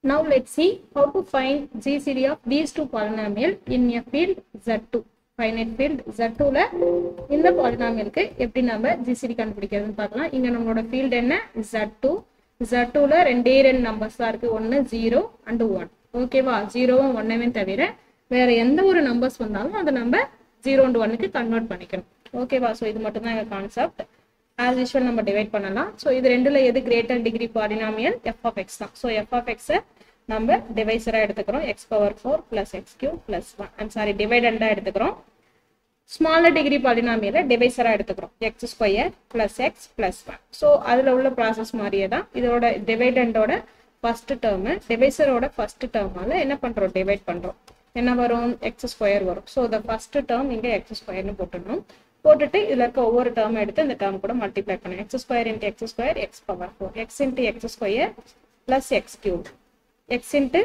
Now let's see how to find GCD of these two polynomial in a field Z2. Finite field Z2 ல இந்த polynomialக்கு எப்படி நம்ம GCD கண்டுபிடிக்கிறதுன்னு பார்க்கலாம் இங்க நம்மளோட field என்ன Z2 Z2 ல ரெண்டே ரெண்டு நம்பர்ஸ் தான் இருக்கு ஒன்னு ஜீரோ அண்ட் ஒன் ஓகேவா ஜீரோவும் ஒன்னுமே தவிர வேற எந்த ஒரு நம்பர்ஸ் வந்தாலும் அதை நம்ம ஜீரோ அண்ட் ஒன்னுக்கு கன்வெர்ட் பண்ணிக்கணும் ஓகேவா ஸோ இது மட்டும் தான் எங்க கான்செப்ட் ஆஸ் யூஷுவல் நம்ம டிவைட் பண்ணலாம் ஸோ இது ரெண்டுல எது greater degree polynomial F of X தான் ஸோ எஃப் ஆஃப் எக்ஸை நம்ம டிவைசரா எடுத்துக்கிறோம் X power four plus X cube plus one I'm sorry டிவைடண்டா எடுத்துக்கிறோம் ஸ்மாலர் டிகிரி பாலினாமியல டிவைசரா எடுத்துக்கிறோம் X square plus X plus one so அதுல உள்ள ப்ராசஸ் மாதிரியே தான் இதோட டிவைடண்டோட ஃபர்ஸ்ட் டேர்ம் டிவைசரோட ஃபர்ஸ்ட் டேர்மால என்ன பண்றோம் டிவைட் பண்றோம் என்ன வரும் எக்ஸ் ஸ்கொயர் வரும் ஸோ த ஃபர்ஸ்ட் டேர்ம் இங்க எக்ஸ் ஸ்கொயர்னு போட்டுடணும் போட்டுட்டு இதுல இருக்க ஒவ்வொரு டேர்ம் எடுத்து இந்த டேர்ம் கூட மல்டிப்ளை பண்ணணும் X square into X square X power four X into X square plus X cube X into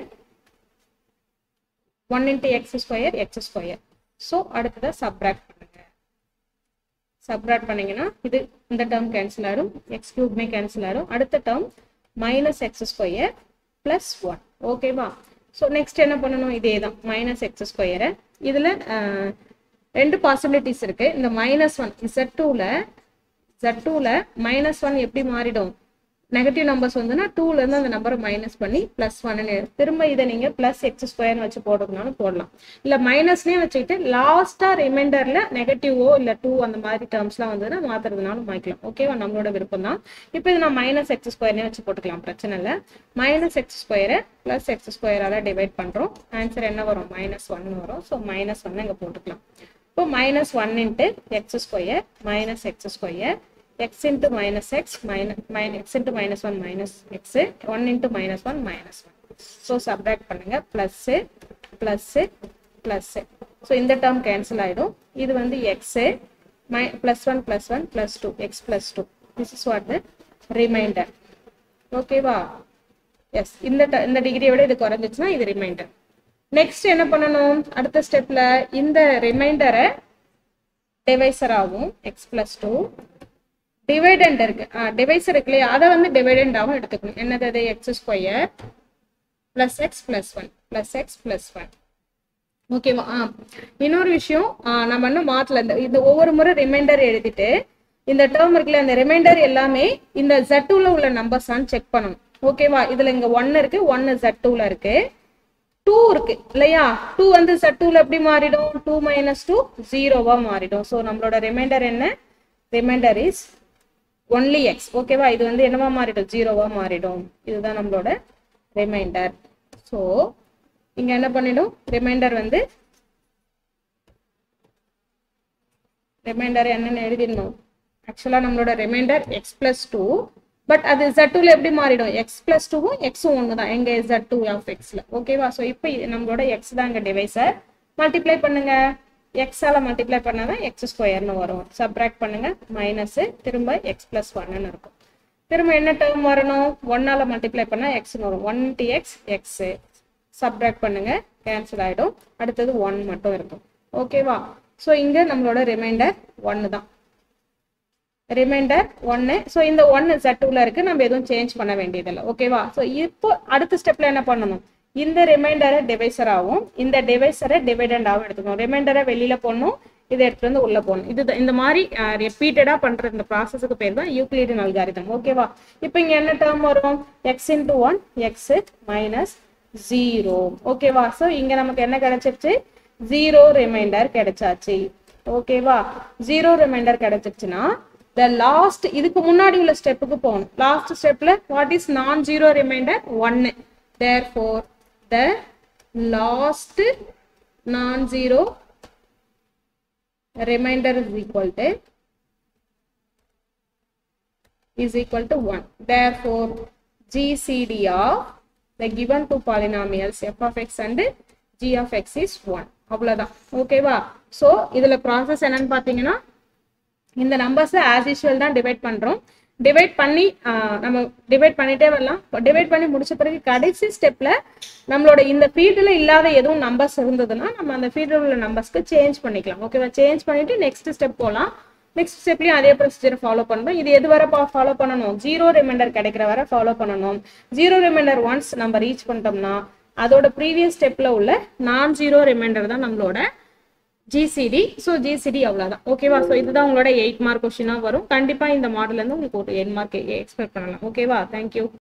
one into X square X square so அடுத்ததை சப்ராக்ட் பண்ணுங்க சப்ராக்ட் பண்ணீங்கன்னா இது இந்த டேர்ம் கேன்சல் ஆயிடும் எக்ஸ் கியூப்மே cancel ஆயிடும் அடுத்த term minus X square plus one ஓகேவா ஸோ நெக்ஸ்ட் என்ன பண்ணணும் இதே தான் மைனஸ் எக்ஸ் ஸ்கொயரை இதில் ரெண்டு பாசிபிலிட்டிஸ் இருக்கு இந்த மைனஸ் ஒன் இசட் டூல இசட் டூல மைனஸ் ஒன் எப்படி மாறிடும் நெகட்டிவ் நம்பர்ஸ் வந்துன்னா டூல இருந்து அந்த நம்பரை மைனஸ் பண்ணி பிளஸ் ஒன்னு திரும்ப இதை நீங்க பிளஸ் எக்ஸ் ஸ்கொயர்னு வச்சு போடுறதுனாலும் போடலாம் இல்ல மைனஸ்லயே வச்சுக்கிட்டு லாஸ்டா ரிமைண்டர்ல நெகட்டிவோ இல்ல டூ அந்த மாதிரி டேர்ம்ஸ்லாம் வந்ததுன்னா மாத்துறதுனாலும் மாய்க்கலாம் ஓகேவா நம்மளோட விருப்பம் தான் இப்போ இது நான் மைனஸ் எக்ஸ் ஸ்கொயர்னே வச்சு போட்டுக்கலாம் பிரச்சனை இல்லை மைனஸ் எக்ஸ் ஸ்கொயரை பிளஸ் எக்ஸ் ஸ்கொயரால டிவைட் பண்றோம் ஆன்சர் என்ன வரும் மைனஸ் ஒன் வரும் ஸோ மைனஸ் ஒன் இங்க போட்டுக்கலாம் இப்போ minus one into X square minus X square X into minus X minus minus X into minus one minus X one into minus one minus one so subtract பண்ணுங்க plus plus plus so இந்த term cancel ஆகிடும் இது வந்து X my plus one plus one plus two X plus two this is what the remainder ஓகேவா yes இந்த இந்த டிகிரியை விட இது குறைஞ்சிச்சுன்னா இது ரிமைண்டர் நெக்ஸ்ட் என்ன பண்ணணும் அடுத்த ஸ்டெப்ல இந்த ரிமைண்டரை டிவைசர் ஆகும் எக்ஸ் பிளஸ் டூ டிவைடண்ட் இருக்கு டிவைசர் இருக்கு இல்லையா அதை வந்து டிவைடண்டாகவும் எடுத்துக்கணும் என்னது அது X square plus X plus one plus X plus one ஓகேவா ஆ இன்னொரு விஷயம் நம்ம இன்னும் மாத்தல இந்த இந்த ஒவ்வொரு முறை ரிமைண்டர் எழுதிட்டு இந்த டேர்ம் இருக்குல்ல அந்த ரிமைண்டர் எல்லாமே இந்த ஜெட்டூல உள்ள நம்பர்ஸான்னு செக் பண்ணணும் ஓகேவா இதுல இங்க ஒன் இருக்கு ஒன்னு ஜெட்டூல இருக்கு டூ இருக்கு இல்லையா டூ வந்து செட் டூல எப்படி மாறிடும் டூ மைனஸ் டூ ஜீரோவா மாறிடும் ஸோ நம்மளோட ரிமைண்டர் என்ன ரிமைண்டர் இஸ் ஒன்லி எக்ஸ் ஓகேவா இது வந்து என்னவா மாறிடும் ஜீரோவா மாறிடும் இதுதான் நம்மளோட ரிமைண்டர் ஸோ இங்க என்ன பண்ணிடும் ரிமைண்டர் வந்து ரிமைண்டர் என்னன்னு எழுதிடணும் ஆக்சுவலா நம்மளோட remainder X plus two but அது Z2 ல எப்படி மாறிடும் எக்ஸ் பிளஸ் டூவும் எக்ஸும் ஒன்று தான் எங்க Z2 டூ ஆஃப் எக்ஸ்ல ஓகேவா ஸோ இப்போ நம்மளோட எக்ஸ் தான் இங்க டிவைசர் மல்டிப்ளை பண்ணுங்க எக்ஸால மல்டிப்ளை பண்ணாதான் எக்ஸ் ஸ்கொயர்னு வரும் சப்ராக்ட் பண்ணுங்க மைனஸ் திரும்ப எக்ஸ் பிளஸ் ஒன்னு இருக்கும் திரும்ப என்ன டேர்ம் வரணும் ஒன்னால மல்டிப்ளை பண்ணா எக்ஸ்னு வரும் one D X X subtract பண்ணுங்க கேன்சல் ஆயிடும் அடுத்தது ஒன் மட்டும் இருக்கும் ஓகேவா ஸோ இங்க நம்மளோட ரிமைண்டர் ஒன்னு தான் ரிமைண்டர் ஒன்னு ஸோ இந்த ஒன்னு ஜெட்டுல இருக்கு நம்ம எதுவும் சேஞ்ச் பண்ண வேண்டியதில்லை ஓகேவா ஸோ இப்போ அடுத்த ஸ்டெப்ல என்ன பண்ணணும் இந்த ரிமைண்டரை டிவைசர் ஆகும் இந்த டிவைசரை டிவைடண்டாகவும் எடுத்துக்கணும் ரிமைண்டரை வெளியில போடணும் இதை எடுத்துட்டு வந்து உள்ள போகணும் இது இந்த மாதிரி ரிப்பீட்டடா பண்ற இந்த ப்ராசஸுக்கு பேர் தான் யூக்ளிடியன் அல்காரிதம் ஓகேவா இப்போ இங்க என்ன டேர்ம் வரும் x into one x minus zero ஓகேவா ஸோ இங்க நமக்கு என்ன கிடைச்சிருச்சு ஜீரோ ரிமைண்டர் கிடைச்சாச்சு ஓகேவா ஜீரோ ரிமைண்டர் கிடைச்சிருச்சுன்னா த லாஸ்ட் இதுக்கு முன்னாடி உள்ள ஸ்டெப்புக்கு போகணும் லாஸ்ட் ஸ்டெப்ல what is non zero remainder ஒன்னு therefore the last non zero remainder is equal to is equal to 1. Therefore, GCD of the given two polynomials f of x and g of x is 1. அவ்வளவுதான் ஓகேவா so இதுல process என்னன்னு பார்த்தீங்கன்னா இந்த நம்பர்ஸை as usual தான் divide பண்றோம் divide பண்ணி நம்ம டிவைட் பண்ணிட்டே வரலாம் டிவைட் பண்ணி முடிச்ச பிறகு கடைசி ஸ்டெப்ல நம்மளோட இந்த ஃபீல்டில் இல்லாத எதுவும் நம்பர்ஸ் இருந்ததுன்னா நம்ம அந்த ஃபீல்டில் உள்ள நம்பர்ஸ்க்கு சேஞ்ச் பண்ணிக்கலாம் ஓகேவா சேஞ்ச் பண்ணிட்டு நெக்ஸ்ட் ஸ்டெப் போகலாம் நெக்ஸ்ட் ஸ்டெப்லயும் அதே ப்ரொசீஜர் ஃபாலோ பண்ணணும் இது எது வரை ஃபாலோ பண்ணணும் ஜீரோ ரிமைண்டர் கிடைக்கிற வரை ஃபாலோ பண்ணணும் ஜீரோ ரிமைண்டர் ஒன்ஸ் நம்ம ரீச் பண்ணிட்டோம்னா அதோட ப்ரீவியஸ் ஸ்டெப்ல உள்ள நான் ஜீரோ ரிமைண்டர் தான் நம்மளோட ஜிசிடி ஸோ ஜிசிடி அவ்வளோதான் ஓகேவா ஸோ இதுதான் உங்களோட எயிட் மார்க் கொஸ்டினாக வரும் கண்டிப்பாக இந்த மாடல்லேருந்து உங்களுக்கு ஒரு எயிட் மார்க் எக்ஸ்பெக்ட் பண்ணலாம் ஓகேவா தேங்க்யூ